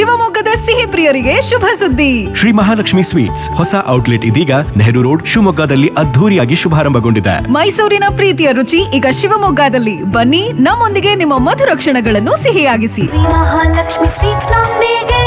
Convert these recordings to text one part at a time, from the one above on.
ಶಿವಮೊಗ್ಗದ ಸಿಹಿ ಪ್ರಿಯರಿಗೆ ಶುಭ ಸುದ್ದಿ ಶ್ರೀ ಮಹಾಲಕ್ಷ್ಮಿ ಸ್ವೀಟ್ಸ್ ಹೊಸ ಔಟ್ಲೆಟ್ ಇದೀಗ ನೆಹರು ರೋಡ್ ಶಿವಮೊಗ್ಗದಲ್ಲಿ ಅದ್ಧೂರಿಯಾಗಿ ಶುಭಾರಂಭಗೊಂಡಿದೆ ಮೈಸೂರಿನ ಪ್ರೀತಿಯ ರುಚಿ ಈಗ ಶಿವಮೊಗ್ಗದಲ್ಲಿ ಬನ್ನಿ ನಮ್ಮೊಂದಿಗೆ ನಿಮ್ಮ ಮಧುರ ಕ್ಷಣಗಳನ್ನು ಸಿಹಿಯಾಗಿಸಿ ಮಹಾಲಕ್ಷ್ಮಿ ಸ್ವೀಟ್ಸ್ ನೊಂದಿಗೆ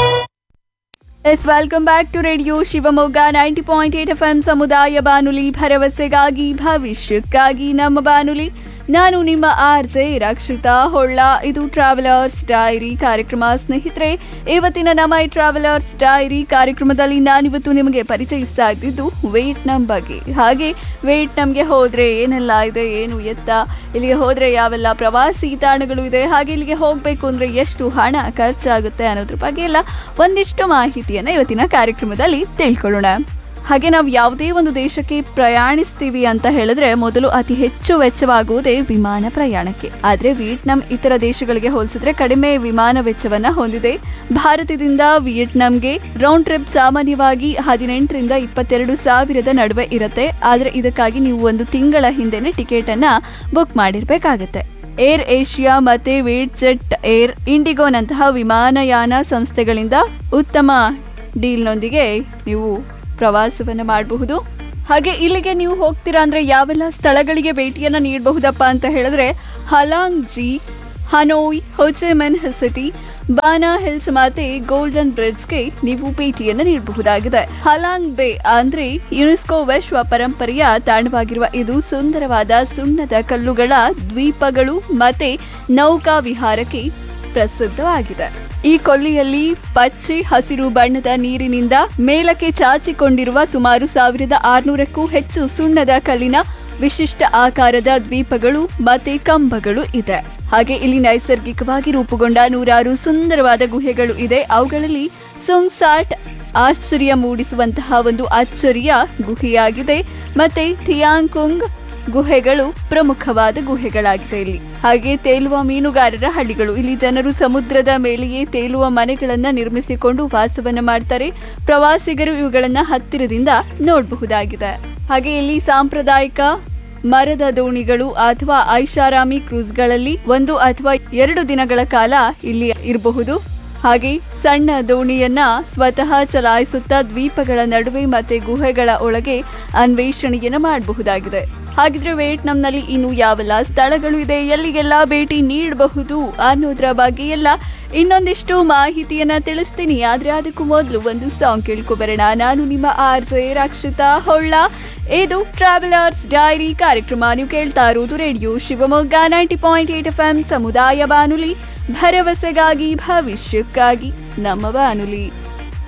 yes welcome back to radio Shivamogga ninety point eight F M ಸಮುದಾಯ ಬಾನುಲಿ ಭರವಸೆಗಾಗಿ ಭವಿಷ್ಯಕ್ಕಾಗಿ ನಮ್ಮ ಬಾನುಲಿ ನಾನು ನಿಮ್ಮ ಆರ್ ಜೆ ರಕ್ಷಿತಾ ಹೊಳ್ಳ ಇದು ಟ್ರಾವೆಲರ್ಸ್ ಡೈರಿ ಕಾರ್ಯಕ್ರಮ ಸ್ನೇಹಿತರೆ ಇವತ್ತಿನ ನಮ್ಮ ಈ ಟ್ರಾವೆಲರ್ಸ್ ಡೈರಿ ಕಾರ್ಯಕ್ರಮದಲ್ಲಿ ನಾನಿವತ್ತು ನಿಮಗೆ ಪರಿಚಯಿಸ್ತಾ ಇದ್ದಿದ್ದು ವೇಟ್ನಮ್ ಬಗ್ಗೆ ಹಾಗೆ ವೇಟ್ನಮ್ಗೆ ಹೋದರೆ ಏನೆಲ್ಲ ಇದೆ ಏನು ಎತ್ತ ಇಲ್ಲಿಗೆ ಹೋದರೆ ಯಾವೆಲ್ಲ ಪ್ರವಾಸಿ ತಾಣಗಳು ಇದೆ ಹಾಗೆ ಇಲ್ಲಿಗೆ ಹೋಗಬೇಕು ಅಂದರೆ ಎಷ್ಟು ಹಣ ಖರ್ಚಾಗುತ್ತೆ ಅನ್ನೋದ್ರ ಬಗ್ಗೆ ಎಲ್ಲ ಒಂದಿಷ್ಟು ಮಾಹಿತಿಯನ್ನು ಇವತ್ತಿನ ಕಾರ್ಯಕ್ರಮದಲ್ಲಿ ತಿಳ್ಕೊಳ್ಳೋಣ ಹಾಗೆ ನಾವು ಯಾವುದೇ ಒಂದು ದೇಶಕ್ಕೆ ಪ್ರಯಾಣಿಸ್ತೀವಿ ಅಂತ ಹೇಳಿದ್ರೆ ಮೊದಲು ಅತಿ ಹೆಚ್ಚು ವೆಚ್ಚವಾಗುವುದೇ ವಿಮಾನ ಪ್ರಯಾಣಕ್ಕೆ ಆದರೆ ವಿಯೆಟ್ನಾಂ ಇತರ ದೇಶಗಳಿಗೆ ಹೋಲಿಸಿದ್ರೆ ಕಡಿಮೆ ವಿಮಾನ ವೆಚ್ಚವನ್ನ ಹೊಂದಿದೆ ಭಾರತದಿಂದ ವಿಯೆಟ್ನಾಂಗೆ ರೌಂಡ್ ಟ್ರಿಪ್ ಸಾಮಾನ್ಯವಾಗಿ ಹದಿನೆಂಟರಿಂದ ಇಪ್ಪತ್ತೆರಡು ಸಾವಿರದ ನಡುವೆ ಇರುತ್ತೆ ಆದರೆ ಇದಕ್ಕಾಗಿ ನೀವು ಒಂದು ತಿಂಗಳ ಹಿಂದೆನೆ ಟಿಕೆಟ್ ಅನ್ನ ಬುಕ್ ಮಾಡಿರ್ಬೇಕಾಗತ್ತೆ ಏರ್ ಏಷ್ಯಾ ಮತ್ತೆ ವೇಟ್ ಜೆಟ್ ಏರ್ ಇಂಡಿಗೋನಂತಹ ವಿಮಾನಯಾನ ಸಂಸ್ಥೆಗಳಿಂದ ಉತ್ತಮ ಡೀಲ್ನೊಂದಿಗೆ ನೀವು ಪ್ರವಾಸವನ್ನು ಮಾಡಬಹುದು ಹಾಗೆ ಇಲ್ಲಿಗೆ ನೀವು ಹೋಗ್ತೀರಾ ಅಂದ್ರೆ ಯಾವೆಲ್ಲ ಸ್ಥಳಗಳಿಗೆ ಭೇಟಿಯನ್ನ ನೀಡಬಹುದಪ್ಪ ಅಂತ ಹೇಳಿದ್ರೆ ಹಲಾಂಗ್ ಜಿ Hanoi Ho Chi Minh city Ba Na hills ಮತ್ತೆ ಗೋಲ್ಡನ್ ಬ್ರಿಡ್ಜ್ಗೆ ನೀವು ಭೇಟಿಯನ್ನು ನೀಡಬಹುದಾಗಿದೆ ಹಲಾಂಗ್ ಬೇ ಅಂದ್ರೆ ಯುನೆಸ್ಕೋ ವಿಶ್ವ ಪರಂಪರೆಯ ತಾಣವಾಗಿರುವ ಇದು ಸುಂದರವಾದ ಸುಣ್ಣದ ಕಲ್ಲುಗಳ ದ್ವೀಪಗಳು ಮತ್ತೆ ನೌಕಾ ವಿಹಾರಕ್ಕೆ ಪ್ರಸಿದ್ಧವಾಗಿದೆ ಈ ಕೊಲ್ಲಿಯಲ್ಲಿ ಪಚ್ಚೆ ಹಸಿರು ಬಣ್ಣದ ನೀರಿನಿಂದ ಮೇಲಕ್ಕೆ ಚಾಚಿಕೊಂಡಿರುವ ಸುಮಾರು ಸಾವಿರದ ಆರುನೂರಕ್ಕೂ ಹೆಚ್ಚು ಸುಣ್ಣದ ಕಲ್ಲಿನ ವಿಶಿಷ್ಟ ಆಕಾರದ ದ್ವೀಪಗಳು ಮತ್ತೆ ಕಂಬಗಳು ಇದೆ ಹಾಗೆ ಇಲ್ಲಿ ನೈಸರ್ಗಿಕವಾಗಿ ರೂಪುಗೊಂಡ ನೂರಾರು ಸುಂದರವಾದ ಗುಹೆಗಳು ಇದೆ ಅವುಗಳಲ್ಲಿ ಸುಂಗ್ಸಾಟ್ ಆಶ್ಚರ್ಯ ಮೂಡಿಸುವಂತಹ ಒಂದು ಅಚ್ಚರಿಯ ಗುಹೆಯಾಗಿದೆ ಮತ್ತೆ ಥಿಯಾಂಕುಂಗ್ ಗುಹೆಗಳು ಪ್ರಮುಖವಾದ ಗುಹೆಗಳಾಗಿದೆ ಇಲ್ಲಿ ಹಾಗೆ ತೇಲುವ ಮೀನುಗಾರರ ಹಳ್ಳಿಗಳು ಇಲ್ಲಿ ಜನರು ಸಮುದ್ರದ ಮೇಲೆಯೇ ತೇಲುವ ಮನೆಗಳನ್ನ ನಿರ್ಮಿಸಿಕೊಂಡು ವಾಸವನ್ನ ಮಾಡ್ತಾರೆ ಪ್ರವಾಸಿಗರು ಇವುಗಳನ್ನ ಹತ್ತಿರದಿಂದ ನೋಡಬಹುದಾಗಿದೆ ಹಾಗೆ ಇಲ್ಲಿ ಸಾಂಪ್ರದಾಯಿಕ ಮರದ ದೋಣಿಗಳು ಅಥವಾ ಐಷಾರಾಮಿ ಕ್ರೂಸ್ಗಳಲ್ಲಿ ಒಂದು ಅಥವಾ ಎರಡು ದಿನಗಳ ಕಾಲ ಇಲ್ಲಿ ಇರಬಹುದು ಹಾಗೆ ಸಣ್ಣ ದೋಣಿಯನ್ನ ಸ್ವತಃ ಚಲಾಯಿಸುತ್ತಾ ದ್ವೀಪಗಳ ನಡುವೆ ಮತ್ತೆ ಗುಹೆಗಳ ಒಳಗೆ ಅನ್ವೇಷಣೆಯನ್ನ ಮಾಡಬಹುದಾಗಿದೆ ಹಾಗಿದ್ರೆ ವಿಯೆಟ್ನಾಂನಲ್ಲಿ ಇನ್ನು ಯಾವೆಲ್ಲ ಸ್ಥಳಗಳು ಇದೆ ಎಲ್ಲಿಗೆಲ್ಲ ಭೇಟಿ ನೀಡಬಹುದು ಅನ್ನೋದ್ರ ಬಗ್ಗೆ ಎಲ್ಲ ಇನ್ನೊಂದಿಷ್ಟು ಮಾಹಿತಿಯನ್ನ ತಿಳಿಸ್ತೀನಿ ಆದ್ರೆ ಅದಕ್ಕೂ ಮೊದಲು ಒಂದು ಸಾಂಗ್ ಕೇಳ್ಕೊಬರೋಣ ನಾನು ನಿಮ್ಮ ಆರ್ ಜೆ ರಕ್ಷಿತಾ ಹೊಳ್ಳ ಇದು ಟ್ರಾವೆಲರ್ಸ್ ಡೈರಿ ಕಾರ್ಯಕ್ರಮ ನೀವು ಕೇಳ್ತಾ ಇರೋದು radio Shivamogga ninety point eight F M ಸಮುದಾಯ ಬಾನುಲಿ ಭರವಸೆಗಾಗಿ ಭವಿಷ್ಯಕ್ಕಾಗಿ ನಮ್ಮ ಬಾನುಲಿ